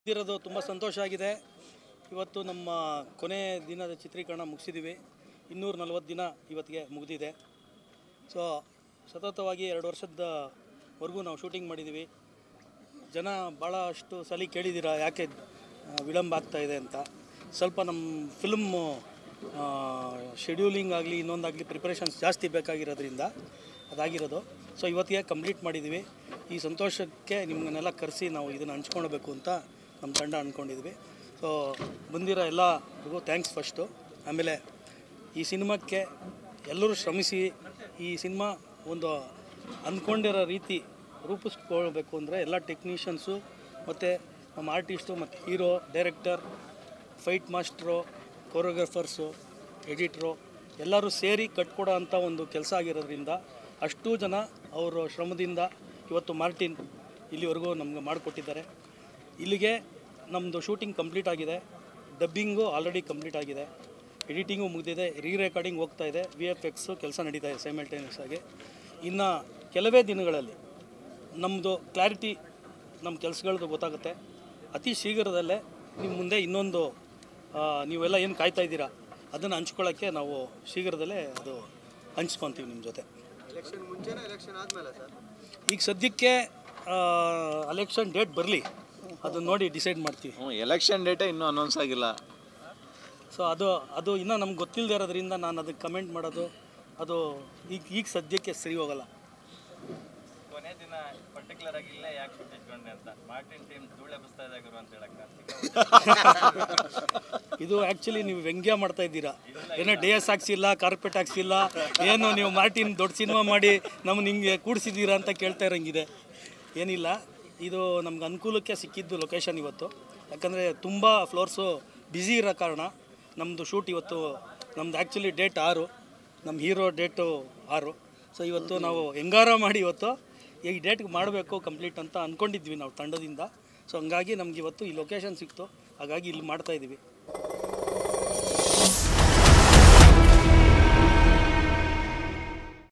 ಇರೋದು ತುಂಬ ಸಂತೋಷ ಆಗಿದೆ ಇವತ್ತು ನಮ್ಮ ಕೊನೆ ದಿನದ ಚಿತ್ರೀಕರಣ ಮುಗಿಸಿದ್ದೀವಿ ಇನ್ನೂರ ನಲ್ವತ್ತು ದಿನ ಇವತ್ತಿಗೆ ಮುಗಿದಿದೆ ಸೊ ಸತತವಾಗಿ ಎರಡು ವರ್ಷದವರೆಗೂ ನಾವು ಶೂಟಿಂಗ್ ಮಾಡಿದ್ದೀವಿ ಜನ ಭಾಳಷ್ಟು ಸಲ ಕೇಳಿದ್ದೀರಾ ಯಾಕೆ ಆ, ವಿಳಂಬ ಆಗ್ತಾ ಇದೆ ಅಂತ ಸ್ವಲ್ಪ ನಮ್ಮ ಫಿಲ್ಮು ಶೆಡ್ಯೂಲಿಂಗ್ ಆಗಲಿ ಇನ್ನೊಂದಾಗಲಿ ಪ್ರಿಪ್ರೇಷನ್ಸ್ ಜಾಸ್ತಿ ಬೇಕಾಗಿರೋದ್ರಿಂದ ಅದಾಗಿರೋದು ಸೊ ಇವತ್ತಿಗೆ ಕಂಪ್ಲೀಟ್ ಮಾಡಿದ್ದೀವಿ ಈ ಸಂತೋಷಕ್ಕೆ ನಿಮ್ಮನ್ನೆಲ್ಲ ಕರೆಸಿ ನಾವು ಇದನ್ನು ಹಂಚ್ಕೊಳ್ಬೇಕು ಅಂತ ನಮ್ಮ ತಂಡ ಅಂದ್ಕೊಂಡಿದ್ವಿ ಸೊ ಬಂದಿರೋ ಎಲ್ಲರಿಗೂ ಥ್ಯಾಂಕ್ಸ್ ಫಸ್ಟು ಆಮೇಲೆ ಈ ಸಿನಿಮಾಕ್ಕೆ ಎಲ್ಲರೂ ಶ್ರಮಿಸಿ ಈ ಸಿನಿಮಾ ಒಂದು ಅಂದ್ಕೊಂಡಿರೋ ರೀತಿ ರೂಪಿಸ್ಕೊಳ್ಬೇಕು ಅಂದರೆ ಎಲ್ಲ ಟೆಕ್ನಿಷಿಯನ್ಸು ಮತ್ತು ನಮ್ಮ ಆರ್ಟಿಸ್ಟು ಮತ್ತು hero director fight master choreographers editor ಎಲ್ಲರೂ ಸೇರಿ ಕಟ್ಕೊಡೋ ಅಂಥ ಒಂದು ಕೆಲಸ ಆಗಿರೋದ್ರಿಂದ ಅಷ್ಟೂ ಜನ ಅವರ ಶ್ರಮದಿಂದ ಇವತ್ತು ಮಾರ್ಟಿನ್ ಇಲ್ಲಿವರೆಗೂ ನಮ್ಗೆ ಮಾಡಿಕೊಟ್ಟಿದ್ದಾರೆ ಇಲ್ಲಿಗೆ ನಮ್ಮದು ಶೂಟಿಂಗ್ ಕಂಪ್ಲೀಟ್ ಆಗಿದೆ ಡಬ್ಬಿಂಗು ಆಲ್ರೆಡಿ ಕಂಪ್ಲೀಟ್ ಆಗಿದೆ ಎಡಿಟಿಂಗು ಮುಗಿದಿದೆ ರೀ ರೆಕಾರ್ಡಿಂಗ್ ಹೋಗ್ತಾ ಇದೆ ವಿ ಎಫ್ ಎಕ್ಸು ಕೆಲಸ ನಡೀತಾ ಇದೆ ಸೈಮಲ್ಟೇನಿಯಸ್ ಆಗಿ ಇನ್ನು ಕೆಲವೇ ದಿನಗಳಲ್ಲಿ ನಮ್ಮದು ಕ್ಲಾರಿಟಿ ನಮ್ಮ ಕೆಲಸಗಳದ್ದು ಗೊತ್ತಾಗುತ್ತೆ ಅತಿ ಶೀಘ್ರದಲ್ಲೇ ನಿಮ್ಮ ಮುಂದೆ ಇನ್ನೊಂದು ಆ, ನೀವೆಲ್ಲ ಏನು ಕಾಯ್ತಾ ಇದ್ದೀರಾ ಅದನ್ನು ಹಂಚ್ಕೊಳ್ಳೋಕ್ಕೆ ನಾವು ಶೀಘ್ರದಲ್ಲೇ ಅದು ಹಂಚ್ಕೊತೀವಿ ನಿಮ್ಮ ಜೊತೆ ಎಲೆಕ್ಷನ್ ಮುಂಚೆನಾ ಎಲೆಕ್ಷನ್ ಆದ್ಮೇಲೆ ಸರ್ ಈಗ ಸದ್ಯಕ್ಕೆ ಎಲೆಕ್ಷನ್ ಡೇಟ್ ಬರಲಿ ಅದನ್ನ ನೋಡಿ ಡಿಸೈಡ್ ಮಾಡ್ತೀವಿ ಹ್ಞೂ ಎಲೆಕ್ಷನ್ ಡೇಟೇ ಇನ್ನೂ ಅನೌನ್ಸ್ ಆಗಿಲ್ಲ ಸೊ ಅದು ಅದು ಇನ್ನೂ ನಮ್ಗೆ ಗೊತ್ತಿಲ್ಲದೆ ಇರೋದ್ರಿಂದ ನಾನು ಅದಕ್ಕೆ ಕಮೆಂಟ್ ಮಾಡೋದು ಅದು ಈಗ ಈಗ ಸದ್ಯಕ್ಕೆ ಸರಿ ಹೋಗಲ್ಲ ಕೊನೆ ದಿನ ಪರ್ಟಿಕ್ಯುಲರ್ ಆಗಿ ಇಲ್ಲೇ ಯಾಕೆ ಶೂಟ್ ಇಟ್ಕೊಂಡೆ ಅಂತ ಮಾರ್ಟಿನ್ ಟೀಮ್ ಧೂಳೆ ಬಸ್ತಾ ಇದೆ ಗುರು ಅಂತ ಹೇಳಕ್ಕ ಇದು ಆ್ಯಕ್ಚುಲಿ ನೀವು ವ್ಯಂಗ್ಯ ಮಾಡ್ತಾ ಇದ್ದೀರಾ ಏನೋ ಡಿ ಎಸ್ ಹಾಕ್ಸಿಲ್ಲ ಕಾರ್ಪೆಟ್ ಹಾಕ್ಸಿಲ್ಲ ಏನು ನೀವು ಮಾರ್ಟಿನ್ ದೊಡ್ಡ ಸಿನಿಮಾ ಮಾಡಿ ನಮ್ಮನ್ನ ಹಿಂಗೆ ಕೂಡಿಸಿದ್ದೀರಾ ಅಂತ ಕೇಳ್ತಾ ಇರೋಂಗಿದೆ ಏನಿಲ್ಲ ಇದು ನಮ್ಗೆ ಅನುಕೂಲಕ್ಕೆ ಸಿಕ್ಕಿದ್ದು ಲೊಕೇಶನ್ ಇವತ್ತು ಯಾಕಂದರೆ ತುಂಬ ಫ್ಲೋರ್ಸು ಬ್ಯುಸಿ ಇರೋ ಕಾರಣ ನಮ್ಮದು ಶೂಟ್ ಇವತ್ತು ನಮ್ದು ಆ್ಯಕ್ಚುಲಿ ಡೇಟ್ ಆರು ನಮ್ಮ ಹೀರೋ ಡೇಟು ಆರು ಸೊ ಇವತ್ತು ನಾವು ಹೆಂಗಾರ ಮಾಡಿ ಇವತ್ತು ಈ ಡೇಟ್ಗೆ ಮಾಡಬೇಕು ಕಂಪ್ಲೀಟ್ ಅಂತ ಅಂದ್ಕೊಂಡಿದ್ವಿ ನಾವು ತಂಡದಿಂದ ಸೊ ಹಂಗಾಗಿ ನಮ್ಗೆ ಇವತ್ತು ಈ ಲೊಕೇಶನ್ ಸಿಕ್ತು ಹಾಗಾಗಿ ಇಲ್ಲಿ ಮಾಡ್ತಾ ಇದ್ದೀವಿ